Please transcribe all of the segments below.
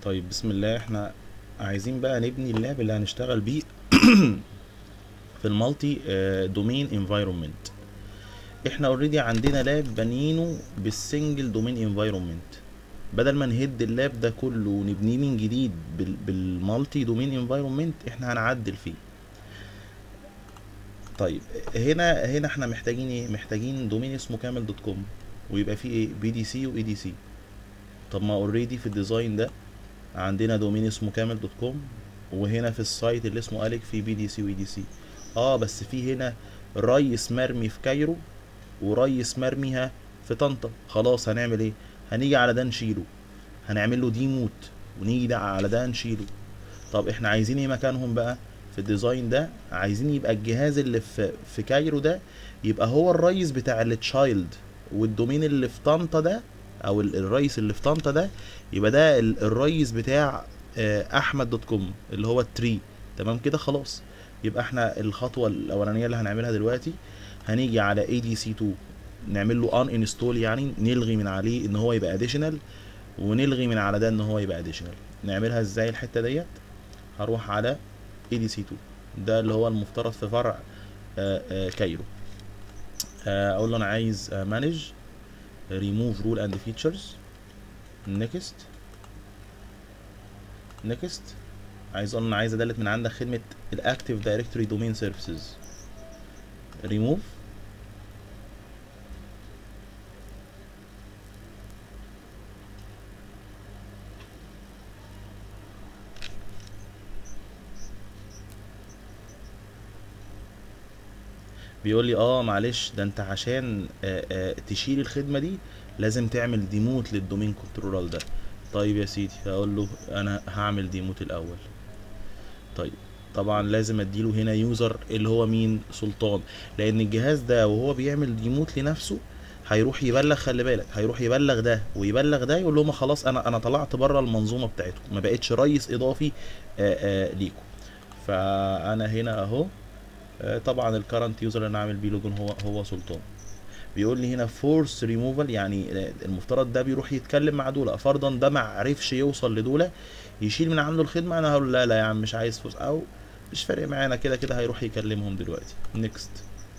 طيب بسم الله احنا عايزين بقى نبني اللاب اللي هنشتغل بيه في المالتي دومين انفايرومنت احنا اوريدي عندنا لاب بنينه بالسنجل دومين انفايرومنت بدل ما نهد اللاب ده كله ونبنيه من جديد بال بالمالتي دومين انفايرومنت احنا هنعدل فيه طيب هنا هنا احنا محتاجين ايه محتاجين دومين اسمه كامل دوت كوم ويبقى فيه ايه بي دي سي واي دي سي طب ما اوريدي في الديزاين ده عندنا دومين اسمه كامل دوت كوم وهنا في السايت اللي اسمه اليك في بي دي سي واي دي سي اه بس في هنا ريس مرمي في كايرو وريس مرميها في طنطا خلاص هنعمل ايه هنيجي على ده نشيله هنعمل له ديموت ونيجي ده على ده نشيله طب احنا عايزين ايه مكانهم بقى في الديزاين ده عايزين يبقى الجهاز اللي في في كايرو ده يبقى هو الريس بتاع التشايلد والدومين اللي في طنطا ده او ال- الريس اللي في طنطا ده يبقى ده ال- الريس بتاع آه، احمد دوت كوم اللي هو التري تمام كده خلاص يبقى احنا الخطوه الاولانيه اللي هنعملها دلوقتي هنيجي على اي دي سي 2 نعمل له ان انستول يعني نلغي من عليه ان هو يبقى اديشنال ونلغي من على ده ان هو يبقى اديشنال نعملها ازاي الحته ديت هروح على اي دي سي 2 ده اللي هو المفترض في فرع آه، آه، كايرو آه، اقول له انا عايز مانج ريموف رول اند فيتشرز نيكست نيكست عايز اقول انا عايز ادلت من عندك خدمه الاكتيف دايركتوري دومين سيرفيسز ريموف بيقول لي اه معلش ده انت عشان آه آه تشيل الخدمه دي لازم تعمل ديموت للدومين كنترولر ده طيب يا سيدي هقول له انا هعمل ديموت الاول طيب طبعا لازم اديله هنا يوزر اللي هو مين سلطان لان الجهاز ده وهو بيعمل ديموت لنفسه هيروح يبلغ خلي بالك هيروح يبلغ ده ويبلغ ده يقول لهم خلاص انا انا طلعت بره المنظومه بتاعتكم ما بقتش رئيس اضافي آآ آآ ليكم فانا هنا اهو آه، طبعا الكرنت يوزر اللي انا عامل بيه لوجن هو هو سلطان بيقول لي هنا فورس ريموفال يعني آه، المفترض ده بيروح يتكلم مع دولة فرضا ده ما عرفش يوصل لدولة يشيل من عنده الخدمة انا هقول لا لا يا عم مش عايز فلوس او مش فارق معانا كده كده هيروح يكلمهم دلوقتي نيكست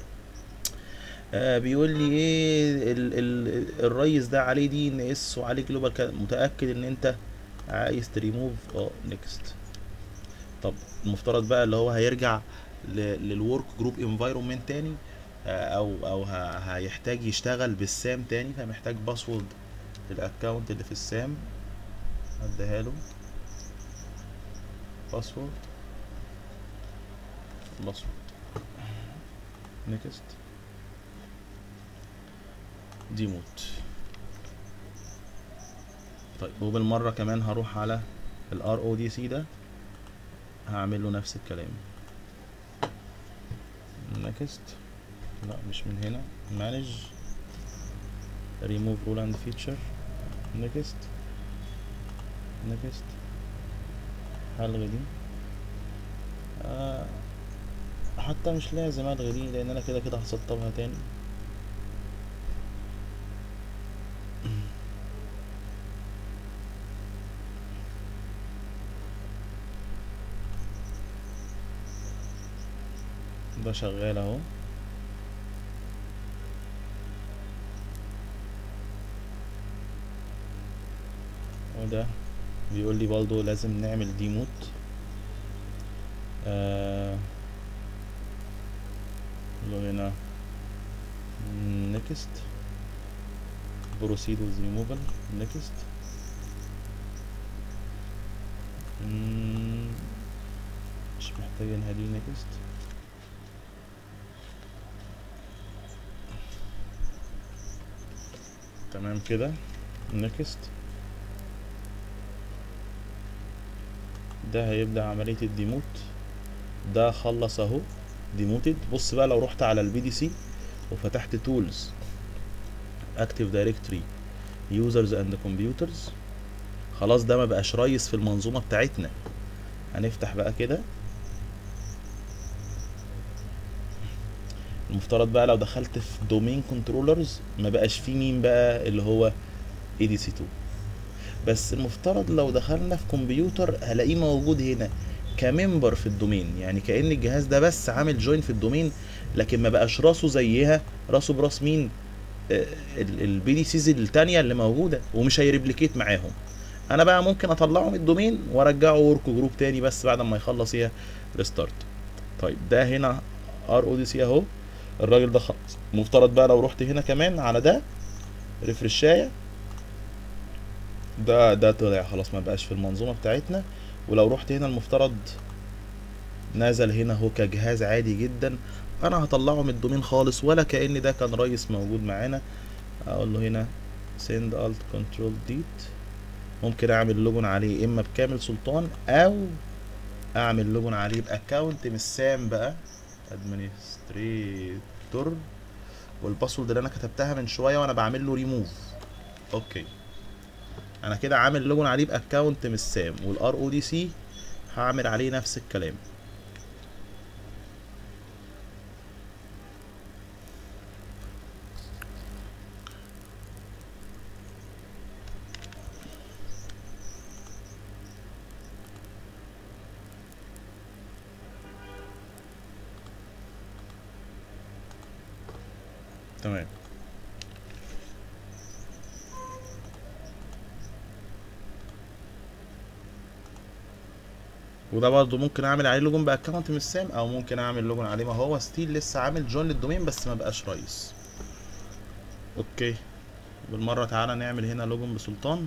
آه بيقول لي ايه ال ال الريس ده عليه دي ان اس وعليه جلوبال كده متاكد ان انت عايز تريموف اه نيكست طب المفترض بقى اللي هو هيرجع للورك جروب انفايرومنت تاني آه، او او ه- هيحتاج يشتغل بالسام تاني فمحتاج باسورد للاكونت اللي في السام اديها له باسورد باسورد نيكست ديموت طيب وبالمرة كمان هروح على الار او دي سي ده هعمل له نفس الكلام نكست لا مش من هنا مانج ريموف رول اند فيتشر نكست نكست هلغي دي آه حتى مش لازم الغي دي لان انا كده كده هسطبها تاني ده شغال اهو وده بيقول لي برضه لازم نعمل ديموت آه له هنا نيكست proceed with removal next مم، مش محتاجينها دي next تمام كده next ده هيبدأ عملية الديموت ده خلص اهو ديموتد بص بقى لو رحت على البي دي سي وفتحت تولز اكتيف دايركتوري يوزرز اند كمبيوترز خلاص ده ما بقاش ريس في المنظومة بتاعتنا هنفتح بقى كده المفترض بقى لو دخلت في دومين كنترولرز ما بقاش فيه مين بقى اللي هو اي دي سي 2 بس المفترض لو دخلنا في كمبيوتر هلاقيه موجود هنا كممبر في الدومين يعني كأن الجهاز ده بس عامل جوين في الدومين لكن ما بقاش راسه زيها راسه براس مين البي دي سيز التانية اللي موجودة ومش هيريبليكيت معاهم انا بقى ممكن اطلعه من الدومين وارجعه ورك جروب تاني بس بعد ما يخلص ايه ريستارت طيب ده هنا ار او دي سي اهو الراجل ده خلص مفترض بقى لو رحت هنا كمان على ده ريفرشايه ده ده طلع خلاص ما بقاش في المنظومه بتاعتنا ولو رحت هنا المفترض نزل هنا هو كجهاز عادي جدا انا هطلعه من الدومين خالص ولا كأن ده كان ريس موجود معانا اقول له هنا send alt control delete ممكن اعمل لوجن عليه اما بكامل سلطان او اعمل لوجن عليه باكونت مش سام بقى ادمنستريتور والباسورد اللي انا كتبتها من شويه وانا بعمل له ريموف اوكي انا كده عامل لوجن عليه باكونت مش سام والار او دي سي هعمل عليه نفس الكلام تمام وده برضه ممكن اعمل عليه لوجن باكونت مش سام او ممكن اعمل لوجن عليه ما هو ستيل لسه عامل جوين للدومين بس ما بقاش رئيس اوكي بالمره تعالى نعمل هنا لوجن بسلطان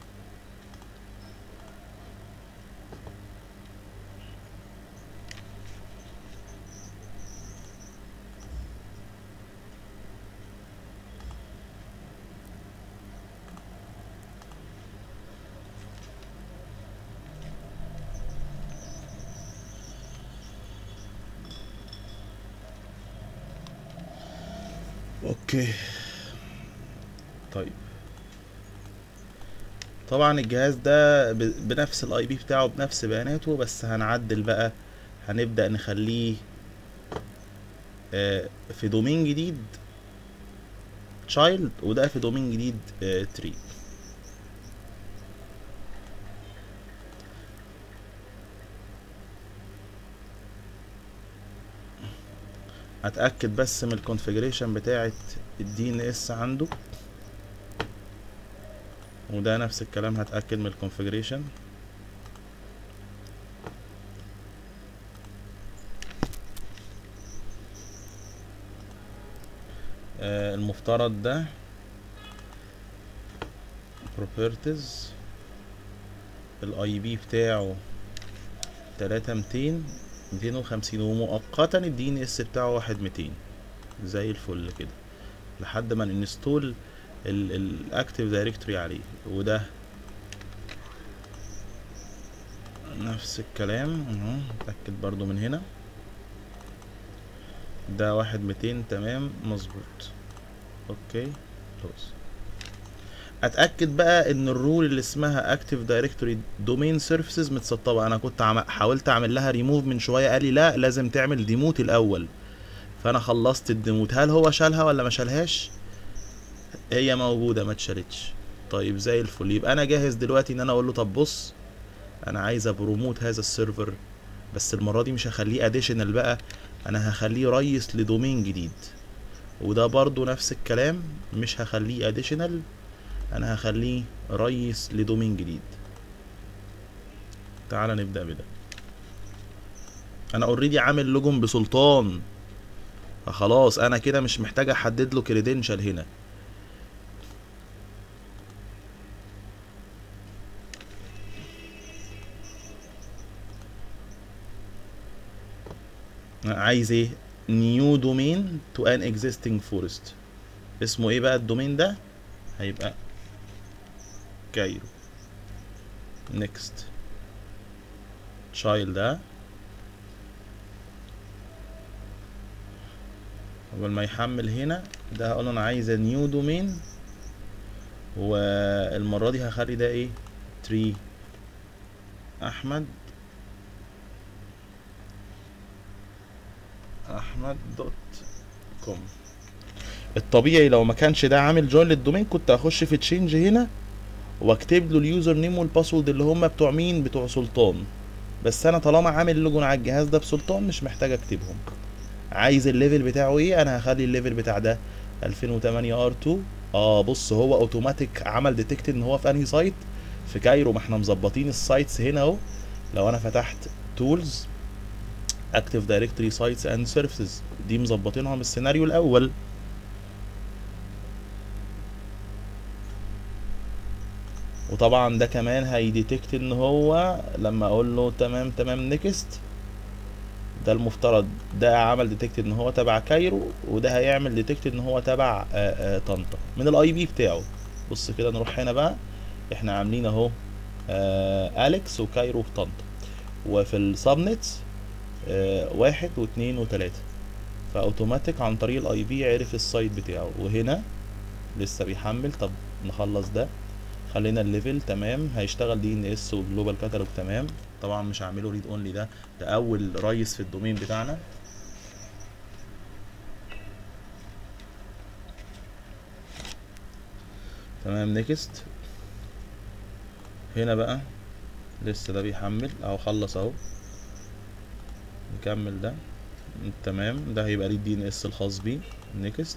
اوكي طيب طبعا الجهاز ده ب- بنفس الاي بي بتاعه بنفس بياناته بس هنعدل بقى هنبدأ نخليه آه، في دومين جديد تشايلد وده في دومين جديد تري اتاكد بس من الكونفيجريشن بتاعه الدي ان اس عنده وده نفس الكلام هتاكد من الكونفيجريشن آه المفترض ده properties الاي بي بتاعه تلاتة ميتين ميتين وخمسين ومؤقتا الدي ان اس بتاعه واحد ميتين زي الفل كده لحد ما ننستول الاكتيف دايركتوري عليه وده نفس الكلام اهو اتاكد برضو من هنا ده واحد ميتين تمام مظبوط اوكي خلاص اتاكد بقى ان الرول اللي اسمها اكتيف دايركتوري دومين سيرفيسز متسطبه انا كنت عم... حاولت اعمل لها ريموف من شويه قال لي لا لازم تعمل ديموت الاول فانا خلصت الديموت هل هو شالها ولا ما شالهاش هي موجوده ما اتشالتش طيب زي الفل يبقى انا جاهز دلوقتي ان انا اقول له طب بص انا عايز ابروموت هذا السيرفر بس المره دي مش هخليه اديشنال بقى انا هخليه ريس لدومين جديد وده برضو نفس الكلام مش هخليه اديشنال انا هخليه ريس لدومين جديد تعال نبدا بده انا اوريدي عامل لوجن بسلطان فخلاص انا كده مش محتاج احدد له كريدنشال هنا عايز ايه نيو دومين تو ان اكزيستنج فورست اسمه ايه بقى الدومين ده هيبقى كايرو نيكست تشايلد ده قبل ما يحمل هنا ده هقول له انا عايز نيو دومين والمره دي هخلي ده ايه تري احمد احمد دوت كوم الطبيعي لو ما كانش ده عامل جوين للدومين كنت هخش في تشينج هنا واكتب له اليوزر نيم والباسورد اللي هم بتوع مين بتوع سلطان بس انا طالما عامل لوجن على الجهاز ده بسلطان مش محتاج اكتبهم عايز الليفل بتاعه ايه انا هخلي الليفل بتاع ده 2008 ار2 اه بص هو اوتوماتيك عمل ديتكت ان هو في انهي سايت في كايرو ما احنا مظبطين السايتس هنا اهو لو انا فتحت تولز اكتف دايركتوري سايتس اند سيرفيسز دي مظبطينها من السيناريو الاول وطبعا ده كمان هيديتكت ان هو لما اقول له تمام تمام نيكست ده المفترض ده عمل ديتكت ان هو تبع كايرو وده هيعمل ديتكت ان هو تبع آآ آآ طنطا من الاي بي بتاعه بص كده نروح هنا بقى احنا عاملين اهو اليكس وكايرو في طنطا وفي السبنتس واحد واثنين وثلاثة فاوتوماتيك عن طريق الاي بي عرف السايت بتاعه وهنا لسه بيحمل طب نخلص ده خلينا الليفل تمام هيشتغل دي ان اس والجلوبال كاتالوج تمام طبعا مش هعمله ريد اونلي ده ده اول ريس في الدومين بتاعنا تمام نيكست هنا بقى لسه ده بيحمل اهو خلص اهو نكمل ده تمام ده هيبقى ليه الدي ان اس الخاص بيه نيكست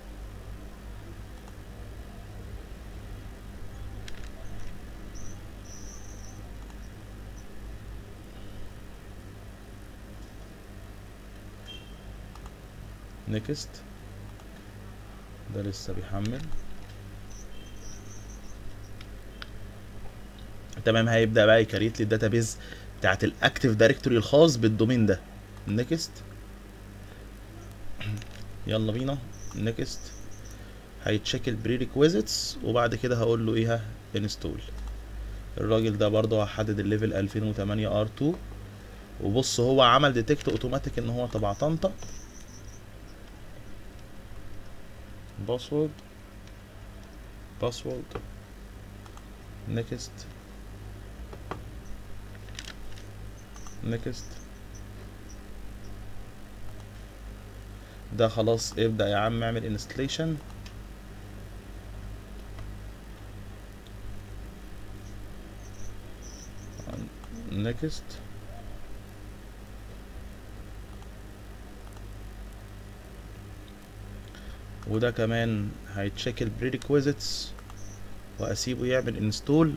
نيكست ده لسه بيحمل تمام هيبدا بقى يكريت لي الداتابيز بتاعت الاكتيف دايركتوري الخاص بالدومين ده نيكست يلا بينا نيكست هيتشيك البري ريكويزيتس وبعد كده هقول له ايه انستول الراجل ده برضه هحدد الليفل 2008 ار 2 وبص هو عمل ديتكت اوتوماتيك ان هو تبع طنطا باسورد باسورد نيكست نيكست ده خلاص ابدأ يا عم اعمل انستليشن نيكست وده كمان هيتشيك البري ريكويزيتس واسيبه يعمل انستول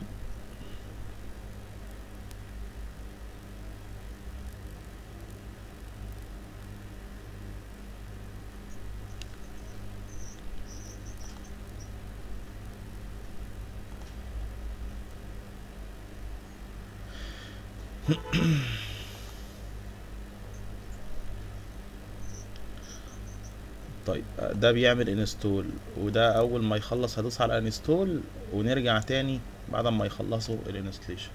طيب ده بيعمل انستول وده اول ما يخلص هدوس على انستول ونرجع تاني بعد ما يخلصوا الانستليشن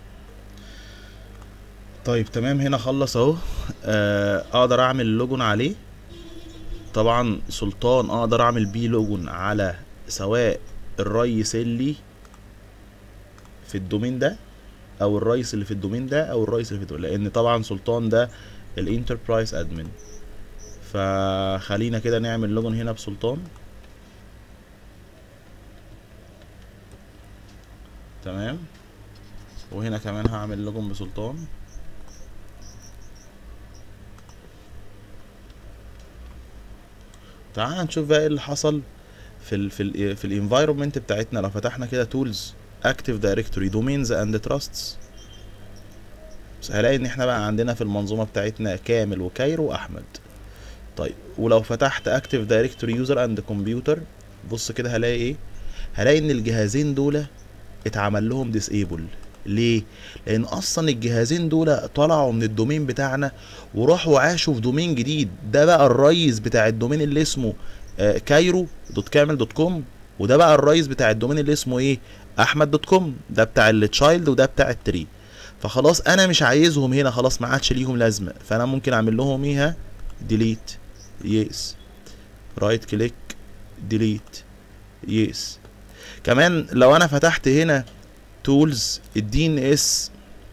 طيب تمام هنا خلص اهو آه، اقدر اعمل لوجون عليه طبعا سلطان اقدر اعمل بيه لوجون على سواء الريس اللي في الدومين ده او الريس اللي في الدومين ده او الريس اللي في الدومين لان طبعا سلطان ده الانتربرايز ادمن فخلينا كده نعمل لوجن هنا بسلطان تمام وهنا كمان هعمل لوجن بسلطان تعال نشوف بقى ايه اللي حصل في ال في ال في الانفايرمنت بتاعتنا لو فتحنا كده تولز اكتيف دايركتوري دومينز اند تراستس هلاقي ان احنا بقى عندنا في المنظومه بتاعتنا كامل وكايرو واحمد طيب ولو فتحت اكتيف دايركتوري يوزر اند كمبيوتر بص كده هلاقي ايه هلاقي ان الجهازين دول اتعمل لهم ديسيبل ليه لان اصلا الجهازين دول طلعوا من الدومين بتاعنا وراحوا عاشوا في دومين جديد ده بقى الريس بتاع الدومين اللي اسمه آه كايرو دوت كامل دوت كوم وده بقى الريس بتاع الدومين اللي اسمه ايه احمد دوت كوم ده بتاع التشايلد وده بتاع التري فخلاص انا مش عايزهم هنا خلاص ما عادش ليهم لازمه فانا ممكن اعمل لهم ايه ديليت يس رايت كليك ديليت يس كمان لو انا فتحت هنا تولز الدي ان اس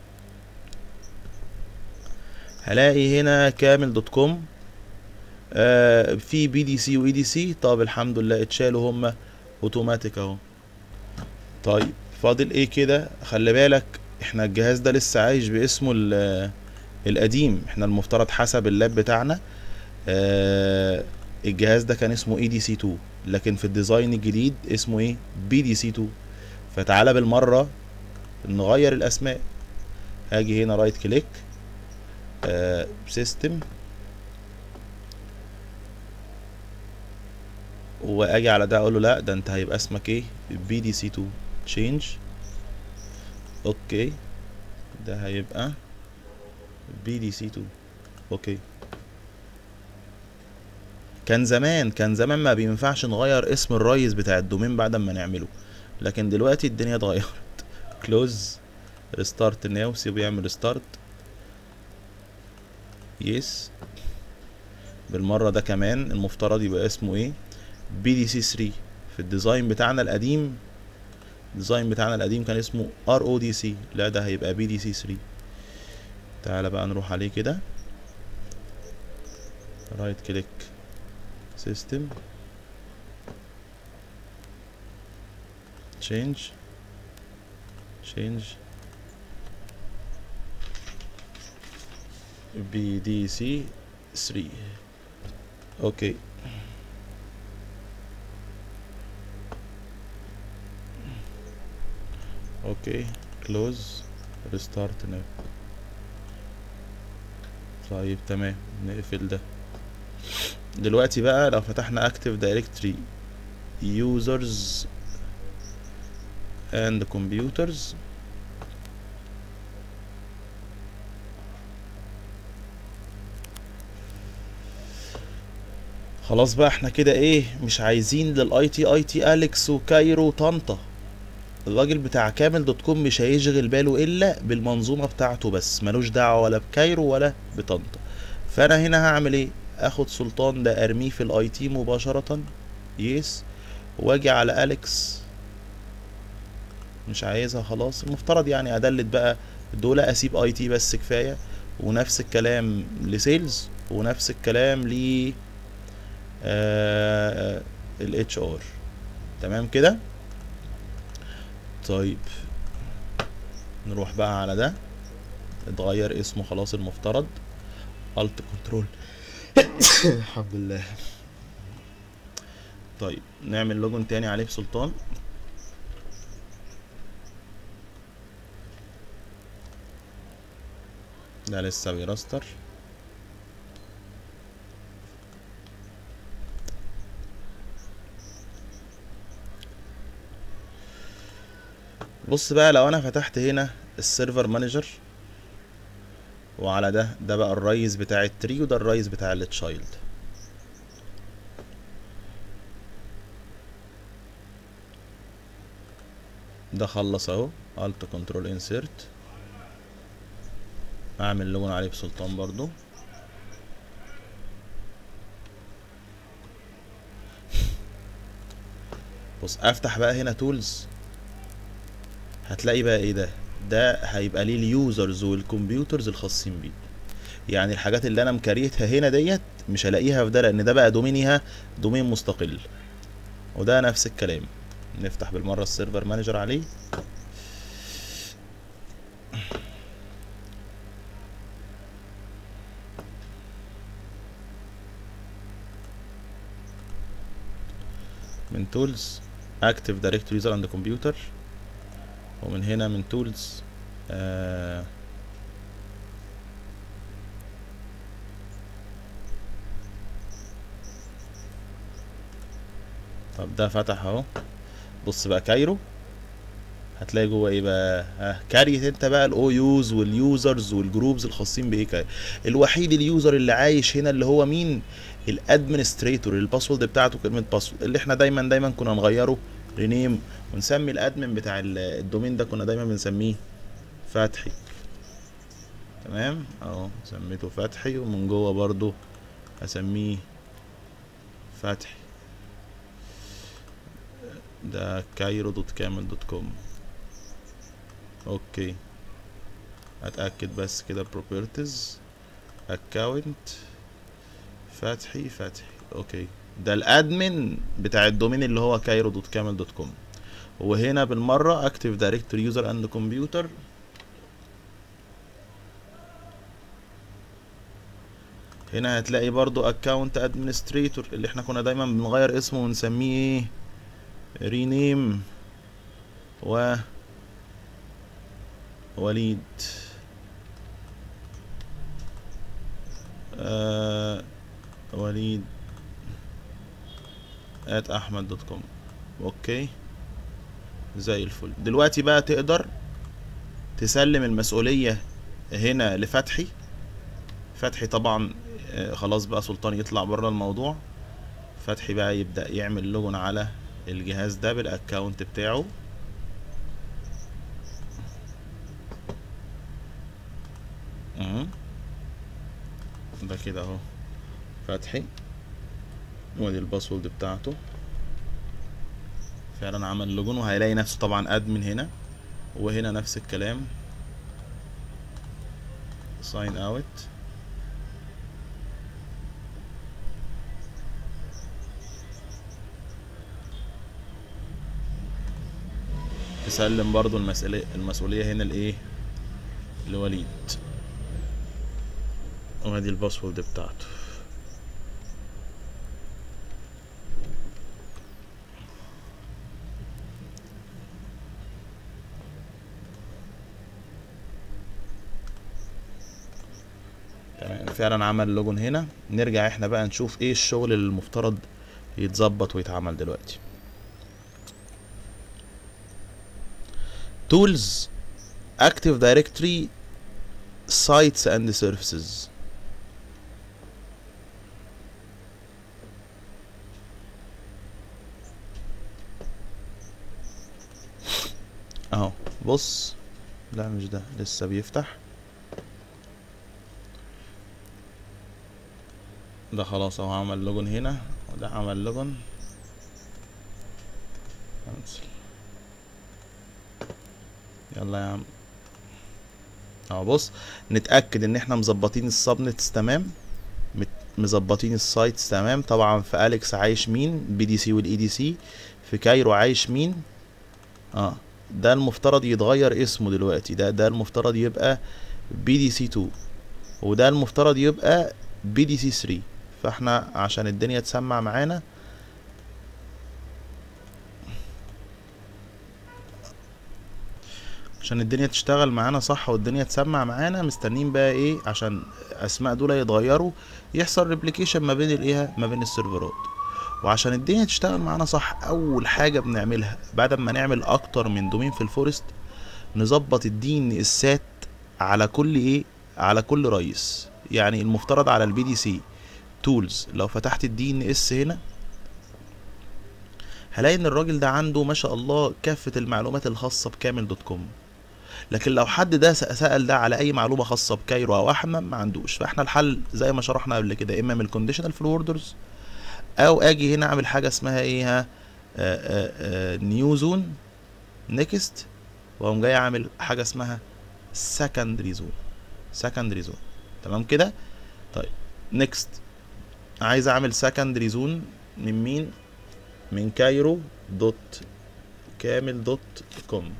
هلاقي هنا كامل دوت كوم آه في بي دي سي واي دي سي طب الحمد لله اتشالوا هما اوتوماتيك اهو طيب فاضل ايه كده خلي بالك احنا الجهاز ده لسه عايش باسمه ال- القديم احنا المفترض حسب اللاب بتاعنا آه الجهاز ده كان اسمه اي دي سي 2 لكن في الديزاين الجديد اسمه ايه بي دي سي 2 فتعالى بالمره نغير الاسماء هاجي هنا رايت كليك سيستم واجي على ده اقول له لا ده انت هيبقى اسمك ايه بي دي سي 2 تشينج اوكي ده هيبقى بي دي سي 2 اوكي كان زمان كان زمان ما بينفعش نغير اسم الريس بتاع الدومين بعد ما نعمله لكن دلوقتي الدنيا اتغيرت كلوز ريستارت ناو سيبه يعمل ريستارت يس بالمرة ده كمان المفترض يبقى اسمه ايه بي دي سي 3 في الديزاين بتاعنا القديم الديزاين بتاعنا القديم كان اسمه ار او دي سي لا ده هيبقى بي دي سي 3 تعالى بقى نروح عليه كده رايت كليك سيستم change change BDC 3 اوكي اوكي close restart now طيب تمام نقفل ده دلوقتي بقى لو فتحنا active directory users and computers خلاص بقى احنا كده ايه مش عايزين للاي تي اي تي اليكس وكايرو وطنطا الراجل بتاع كامل دوت كوم مش هيشغل باله الا بالمنظومه بتاعته بس ملوش دعوه ولا بكايرو ولا بطنطا فانا هنا هعمل ايه اخد سلطان ده ارميه في الاي تي مباشره يس واجي على اليكس مش عايزها خلاص المفترض يعني ادلت بقى دول اسيب اي تي بس كفايه ونفس الكلام لسيلز ونفس الكلام ل الاتش ار تمام كده طيب نروح بقى على ده اتغير اسمه خلاص المفترض الت كنترول الحمد لله طيب نعمل لوجن تاني عليه بسلطان ده لسه بيراستر بص بقى لو انا فتحت هنا السيرفر مانجر وعلى ده ده بقى الريس بتاع التري وده الريس بتاع التشايلد ده خلص اهو الت كنترول انسيرت اعمل لون عليه بسلطان برضو بص افتح بقى هنا تولز هتلاقي بقى ايه ده ده هيبقى ليه اليوزرز والكمبيوترز الخاصين بيه يعني الحاجات اللي انا مكريتها هنا ديت مش هلاقيها في ده لان ده بقى دومينيها دومين مستقل وده نفس الكلام نفتح بالمره السيرفر مانجر عليه من تولز اكتف دايركتوري يوزر اند كمبيوتر ومن هنا من تولز آه طب ده فتح اهو بص بقى كايرو هتلاقي جوه ايه بقى ها كاريت انت بقى الاو يوز واليوزرز والجروبز الخاصين بايه كايرو الوحيد اليوزر اللي عايش هنا اللي هو مين الادمنستريتور الباسورد بتاعته كلمه باسورد اللي احنا دايما دايما كنا نغيره رينيم ونسمي الادمن بتاع الدومين ده كنا دايما بنسميه فتحي تمام اهو سميته فتحي ومن جوه برضو هسميه فتحي ده كايرو دوت كامل دوت كوم اوكي اتاكد بس كده بروبرتيز اكاونت فتحي فتحي اوكي ده الادمن بتاع الدومين اللي هو كايرو دوت كامل دوت كوم وهنا بالمره اكتف دايركتوري يوزر اند كمبيوتر هنا هتلاقي برضو اكونت ادمنستريتور اللي احنا كنا دايما بنغير اسمه ونسميه ايه رينيم و وليد آه وليد ات احمد دوت كوم اوكي زي الفل دلوقتي بقى تقدر تسلم المسؤولية هنا لفتحي فتحي طبعا آه، خلاص بقى سلطان يطلع بره الموضوع فتحي بقى يبدأ يعمل لوجن على الجهاز ده بالاكونت بتاعه اهو ده كده اهو فتحي وادي الباسورد بتاعته فعلا عمل لوجن وهيلاقي نفسه طبعا ادمن هنا وهنا نفس الكلام ساين اوت تسلم برضو المسؤولية المسؤولية هنا لايه لوليد وادي الباسورد بتاعته تمام فعلا عمل لوجن هنا نرجع احنا بقى نشوف ايه الشغل اللي المفترض يتظبط ويتعمل دلوقتي tools active directory sites and services اهو بص لا مش ده لسه بيفتح ده خلاص اهو عمل لوجن هنا وده عمل لوجن كنسل يلا يا عم اهو بص نتاكد ان احنا مظبطين السبنتس تمام مت- مظبطين السايتس تمام طبعا في اليكس عايش مين بي دي سي والاي دي سي في كايرو عايش مين اه ده المفترض يتغير اسمه دلوقتي ده ده المفترض يبقى بي دي سي 2 وده المفترض يبقى بي دي سي 3 فاحنا عشان الدنيا تسمع معانا عشان الدنيا تشتغل معانا صح والدنيا تسمع معانا مستنيين بقى ايه عشان اسماء دول يتغيروا يحصل ريبليكيشن ما بين الايه ما بين السيرفرات وعشان الدنيا تشتغل معانا صح اول حاجه بنعملها بعد ما نعمل اكتر من دومين في الفورست نظبط الدي ان اسات على كل ايه على كل رئيس يعني المفترض على البي دي سي تولز لو فتحت الدي ان اس هنا هلاقي ان الراجل ده عنده ما شاء الله كافة المعلومات الخاصة بكامل دوت كوم لكن لو حد ده س- سأل ده على اي معلومة خاصة بكايرو او احمد ما عندوش فاحنا الحل زي ما شرحنا قبل كده اما من الكونديشنال فلوردرز او اجي هنا اعمل حاجة اسمها ايه ها نيو زون نيكست واقوم جاي اعمل حاجة اسمها سكندري زون سكندري زون تمام كده طيب نيكست عايز اعمل سكندري زون من مين من كايرو دوت كامل دوت كوم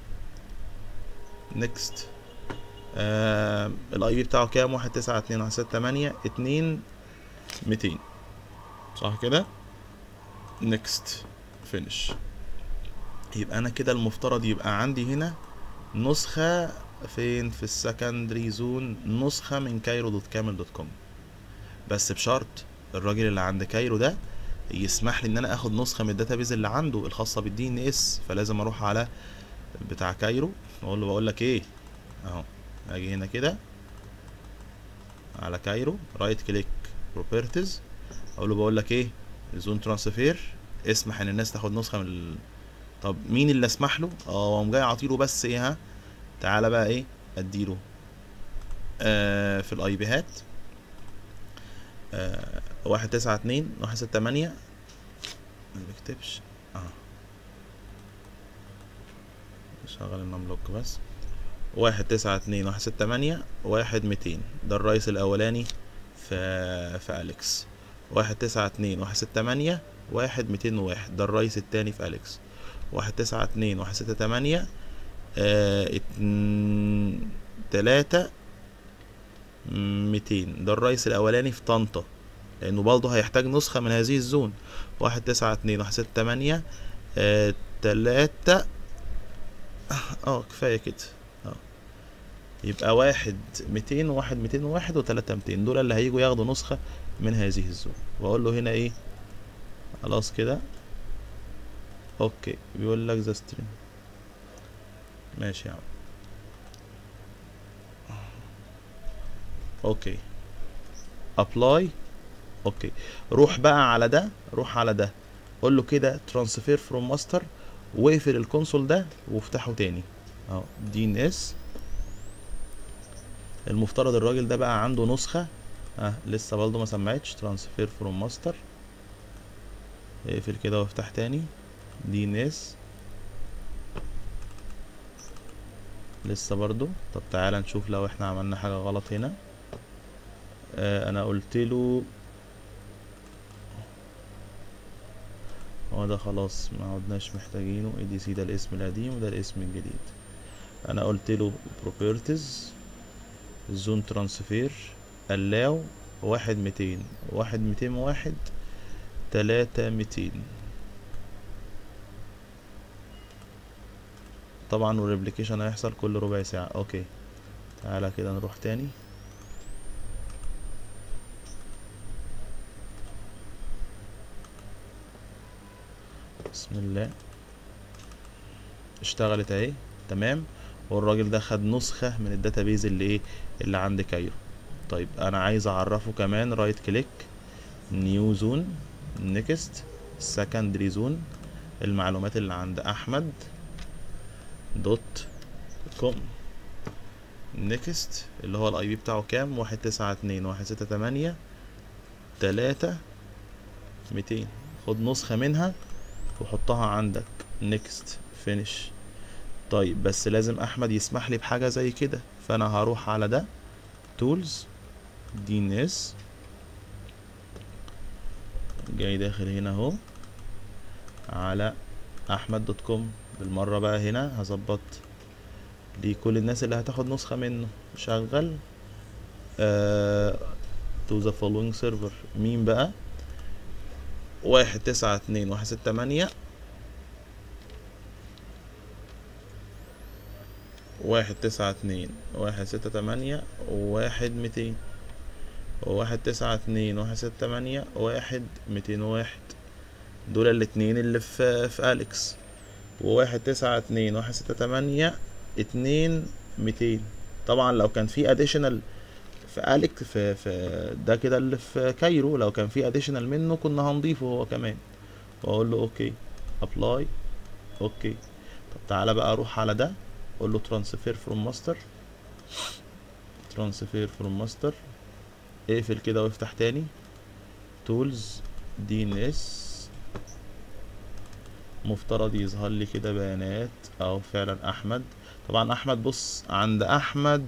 نيكست آه الاي بي بتاعه كام واحد تسعة اتنين واحد ستة تمانية اتنين ميتين صح كده نيكست فينش يبقى انا كده المفترض يبقى عندي هنا نسخة فين في السكندري زون نسخة من كايرو دوت كامل دوت كوم بس بشرط الراجل اللي عند كايرو ده يسمح لي ان انا اخد نسخه من الداتابيز اللي عنده الخاصه بالدي ان اس فلازم اروح على بتاع كايرو اقول له بقول لك ايه اهو اجي هنا كده على كايرو رايت كليك بروبرتيز اقول له بقول لك ايه زون ترانسفير اسمح ان الناس تاخد نسخه من ال... طب مين اللي اسمح له اه قوم جاي عاطيله بس ايه ها تعالى بقى ايه اديله آه في الاي بيهات آه واحد تسعة اتنين واحد ستة تمانية ما بيكتبش اه شغل النملوك بس واحد تسعة اتنين واحد ستة تمانية واحد ميتين ده الرئيس الأولاني في في أليكس واحد تسعة اتنين واحد ستة تمانية واحد ميتين وواحد ده الرئيس التاني في أليكس واحد تسعة اتنين واحد ستة تمانية آه اتن... تلاتة ميتين ده الرئيس الأولاني في طنطا لأنه برضه هيحتاج نسخة من هذه الزون واحد تسعة اتنين واحد ستة تمانية آه تلاتة اه كفاية كده اه يبقى واحد ميتين وواحد ميتين وواحد وتلاتة ميتين دول اللي هيجوا ياخدوا نسخة من هذه الزون وأقول له هنا ايه خلاص كده اوكي بيقول لك ذا ستريم ماشي يا عم اوكي ابلاي اوكي روح بقى على ده روح على ده قول له كده ترانسفير فروم ماستر واقفل الكونسول ده وافتحه تاني اهو دي ان اس المفترض الراجل ده بقى عنده نسخة اه لسه برضه ما سمعتش ترانسفير فروم ماستر اقفل كده وافتح تاني دي ان اس لسه برضو طب تعالى نشوف لو احنا عملنا حاجة غلط هنا آه انا قلت له هو ده خلاص ما عدناش محتاجينه اي دي سي ده الاسم القديم وده الاسم الجديد انا قلت له properties زون ترانسفير allow واحد ميتين واحد ميتين واحد تلاتة ميتين طبعا والريبليكيشن هيحصل كل ربع ساعة اوكي تعالى كده نروح تاني بسم الله اشتغلت اهي تمام والراجل ده خد نسخة من الداتابيز اللي ايه اللي عند كايرو طيب انا عايز اعرفه كمان رايت كليك نيو زون نيكست سكندري زون المعلومات اللي عند احمد دوت كوم نيكست اللي هو الاي بي بتاعه كام واحد تسعة اتنين واحد ستة تمانية تلاتة ميتين خد نسخة منها وحطها عندك نيكست فينيش طيب بس لازم احمد يسمح لي بحاجة زي كده فانا هروح على ده تولز دي ان اس جاي داخل هنا اهو على احمد دوت كوم بالمرة بقى هنا هظبط لكل الناس اللي هتاخد نسخة منه شغل آه to the following server مين بقى واحد تسعة اتنين واحد ستة تمانية واحد تسعة اتنين واحد ستة تمانية واحد ميتين واحد تسعة اتنين واحد ستة تمانية واحد ميتين واحد دول الاتنين اللي في في أليكس وواحد تسعة اتنين واحد ستة تمانية اتنين ميتين طبعا لو كان في اديشنال في أليك في, في ده كده اللي في كايرو لو كان في اديشنال منه كنا هنضيفه هو كمان واقول له اوكي ابلاي اوكي طب تعالى بقى اروح على ده اقول له ترانسفير فروم ماستر ترانسفير فروم ماستر اقفل كده وافتح تاني تولز دي ان اس مفترض يظهر لي كده بيانات او فعلا احمد طبعا احمد بص عند احمد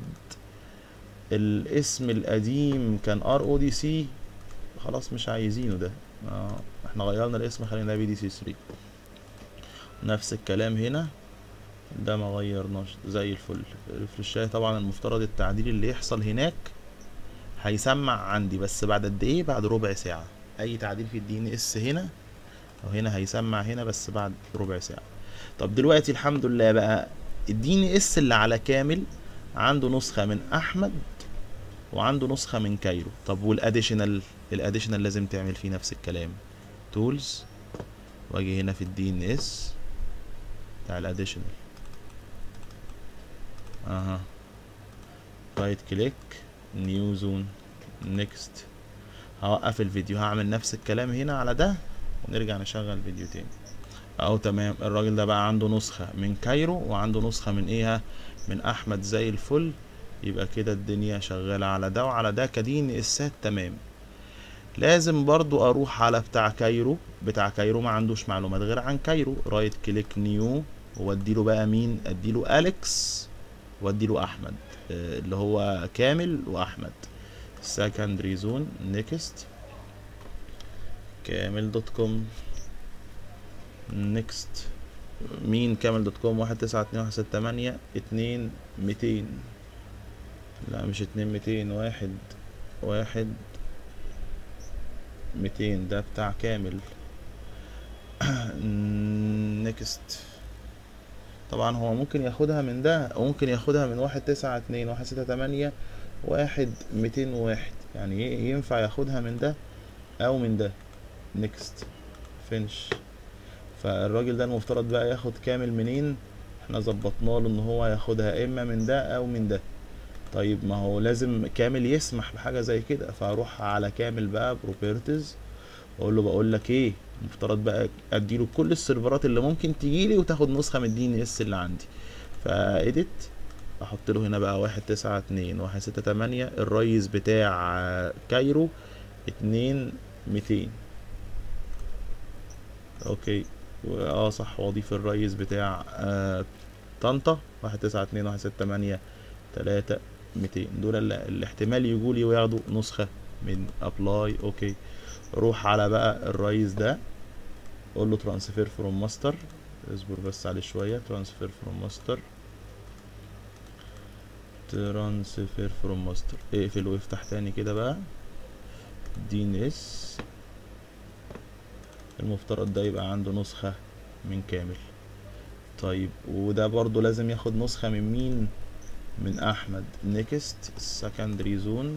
الاسم القديم كان ار او دي سي خلاص مش عايزينه ده آه احنا غيرنا الاسم خلينا بي دي سي 3 نفس الكلام هنا ده ما غيرناش زي الفل الريفرشاية طبعا المفترض التعديل اللي يحصل هناك هيسمع عندي بس بعد قد ايه بعد ربع ساعة اي تعديل في الدي ان اس هنا او هنا هيسمع هنا بس بعد ربع ساعة طب دلوقتي الحمد لله بقى الدي ان اس اللي على كامل عنده نسخة من احمد وعنده نسخة من كايرو طب والاديشنال الاديشنال لازم تعمل فيه نفس الكلام تولز واجي هنا في الدي ان اس بتاع الاديشنال اها رايت كليك نيو زون نيكست هوقف الفيديو هعمل نفس الكلام هنا على ده ونرجع نشغل فيديو تاني اهو تمام الراجل ده بقى عنده نسخة من كايرو وعنده نسخة من ايه من احمد زي الفل يبقى كده الدنيا شغالة على ده وعلى ده كدين اسات تمام لازم برضو اروح على بتاع كايرو بتاع كايرو ما عندوش معلومات غير عن كايرو رايت كليك نيو واديله بقى مين اديله اليكس واديله احمد آه، اللي هو كامل واحمد secondary زون نيكست كامل دوت كوم نيكست مين كامل دوت كوم واحد تسعة اتنين واحد ستة تمانية اتنين ميتين لا مش اتنين ميتين واحد واحد ميتين ده بتاع كامل نيكست طبعا هو ممكن ياخدها من ده وممكن ياخدها من واحد تسعة اتنين واحد ستة تمانية واحد ميتين واحد يعني ي- ينفع ياخدها من ده او من ده نيكست فينش فالراجل ده المفترض بقى ياخد كامل منين احنا ظبطنا له ان هو ياخدها اما من ده او من ده طيب ما هو لازم كامل يسمح بحاجه زي كده فاروح على كامل بقى بروبرتيز واقول له بقول لك ايه المفترض بقى اديله كل السيرفرات اللي ممكن تجيلي وتاخد نسخه من الدي ان اس اللي عندي فايديت احط له هنا بقى واحد تسعة اتنين واحد ستة تمانية الريس بتاع كايرو اتنين ميتين اوكي و- اه صح واضيف الريس بتاع آه طنطا واحد تسعة اتنين واحد ستة تمانية تلاتة ميتين دول اللي الاحتمال يجولي وياخدوا نسخة من ابلاي اوكي روح على بقى الريس ده قول له ترانسفير فروم ماستر اصبر بس عليه شوية ترانسفير فروم ماستر ترانسفير فروم ماستر اقفل وافتح تاني كده بقى دي ان اس المفترض ده يبقى عنده نسخة من كامل طيب وده برضو لازم ياخد نسخة من مين من احمد نيكست سكندري زون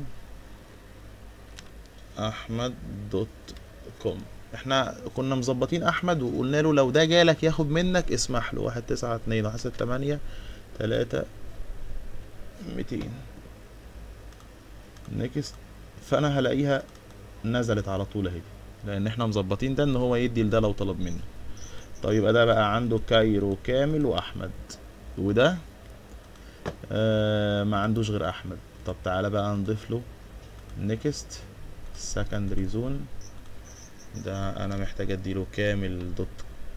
احمد دوت كوم احنا كنا مظبطين احمد وقلنا له لو ده جالك ياخد منك اسمح له واحد تسعة اتنين واحد ستة تمانية تلاتة ميتين نيكست فانا هلاقيها نزلت على طول اهي لان احنا مظبطين ده ان هو يدي لده لو طلب منه طيب يبقى ده بقى عنده كايرو كامل واحمد وده آه ما عندوش غير احمد طب تعالى بقى نضيف له نيكست سكندري زون ده انا محتاج اديله كامل دوت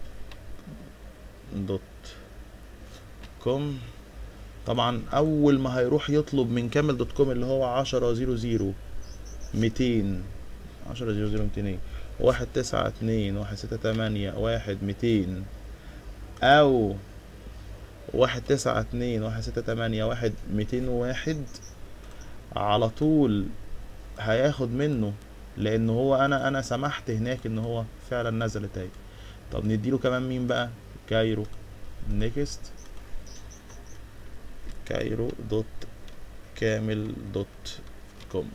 دوت كوم طبعا اول ما هيروح يطلب من كامل دوت كوم اللي هو عشرة زيرو زيرو ميتين عشرة زيرو زيرو ميتين ايه واحد تسعة اتنين واحد ستة تمانية واحد ميتين او واحد تسعة اتنين واحد ستة تمانية واحد ميتين واحد على طول هياخد منه لان هو انا انا سمحت هناك ان هو فعلا نزلت اهي طب نديله كمان مين بقى كايرو نيكست كايرو دوت كامل دوت كوم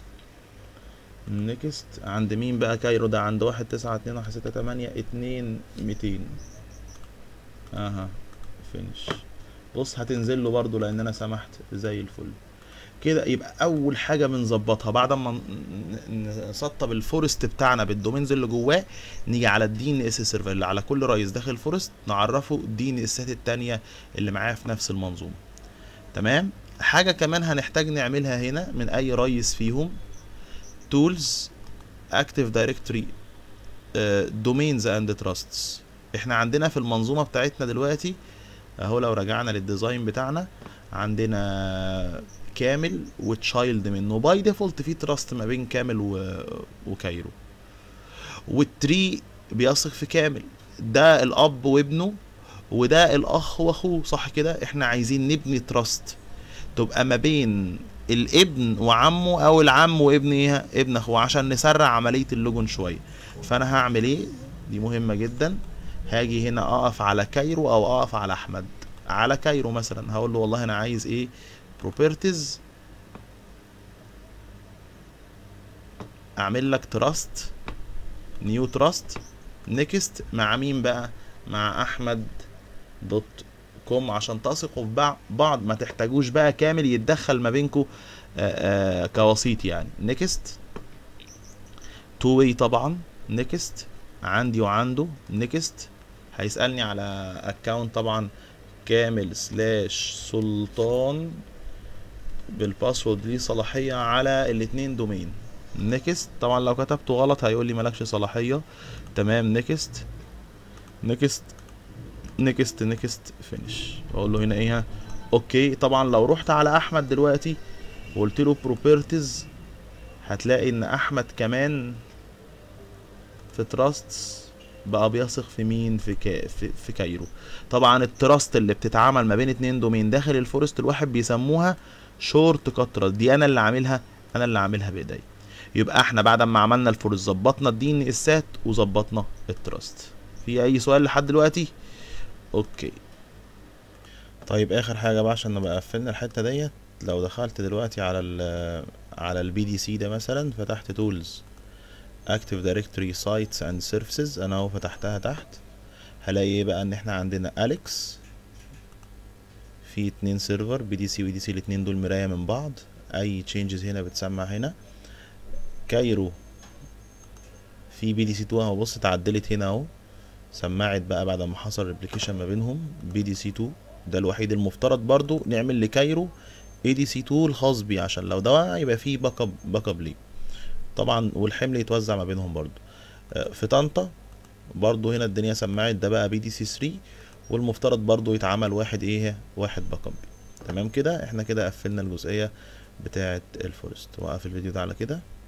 نيكست عند مين بقى كايرو ده عند واحد تسعة اتنين واحد ستة تمانية اتنين ميتين اها فينش بص هتنزل له برضو لان انا سمحت زي الفل كده يبقى اول حاجه بنظبطها بعد ما ن- ن- نسطب الفورست بتاعنا بالدومينز اللي جواه نيجي على الدي ان اس سيرفر اللي على كل رئيس داخل فورست نعرفه الدي ان اسات التانية اللي معاه في نفس المنظومه تمام حاجه كمان هنحتاج نعملها هنا من اي رئيس فيهم تولز اكتيف دايركتوري دومينز اند تراستس احنا عندنا في المنظومه بتاعتنا دلوقتي اهو لو رجعنا للديزاين بتاعنا عندنا كامل وتشايلد منه باي ديفولت في تراست ما بين كامل و... وكايرو والتري بيثق في كامل ده الاب وابنه وده الاخ واخوه صح كده احنا عايزين نبني تراست تبقى ما بين الابن وعمه او العم وابن ايه ابن اخوه عشان نسرع عمليه اللوجن شويه فانا هعمل ايه دي مهمه جدا هاجي هنا اقف على كايرو او اقف على احمد على كايرو مثلا هقول له والله انا عايز ايه بروبرتيز اعمل لك تراست نيو تراست نيكست مع مين بقى مع احمد دوت كوم عشان تثقوا في بع- بعض ما تحتاجوش بقى كامل يتدخل ما بينكم كوسيط يعني نيكست تو واي طبعا نيكست عندي وعنده نيكست هيسألني على اكونت طبعا كامل سلاش سلطان بالباسورد ليه صلاحية على الاتنين دومين نيكست طبعا لو كتبته غلط هيقول لي مالكش صلاحية تمام نيكست نيكست نيكست نيكست فينش اقول له هنا ايه اوكي طبعا لو رحت على احمد دلوقتي وقلت له بروبرتيز هتلاقي ان احمد كمان في تراستس بقى بيثق في مين في كا في, في كايرو طبعا التراست اللي بتتعمل ما بين اتنين دومين داخل الفورست الواحد بيسموها شورت كاترة دي انا اللي عاملها انا اللي عاملها بايديا يبقى احنا بعد ما عملنا الفورست ظبطنا الدي ان اسات وظبطنا التراست في اي سؤال لحد دلوقتي اوكي طيب اخر حاجه بقى عشان نبقى قفلنا الحته ديت لو دخلت دلوقتي على ال على البي دي سي ده مثلا فتحت تولز اكتف دايركتوري سايتس اند سيرفيسز انا اهو فتحتها تحت هلاقي ايه بقى ان احنا عندنا اليكس في اتنين سيرفر بي دي سي ودي سي الاتنين دول مرايه من بعض اي تشينجز هنا بتسمع هنا كايرو في بي دي سي 2 اهو بص اتعدلت هنا اهو سمعت بقى بعد ما حصل ريبليكيشن ما بينهم بي دي سي 2 ده الوحيد المفترض برضو نعمل لكايرو اي دي سي 2 الخاص بيه عشان لو ده وقع يبقى فيه باك اب باك اب ليه طبعا والحمل يتوزع ما بينهم برضو في طنطا برضو هنا الدنيا سمعت ده بقى بي دي سي 3 والمفترض برضو يتعمل واحد ايه واحد باك اب تمام كده احنا كده قفلنا الجزئيه بتاعه الفورست وقف الفيديو ده على كده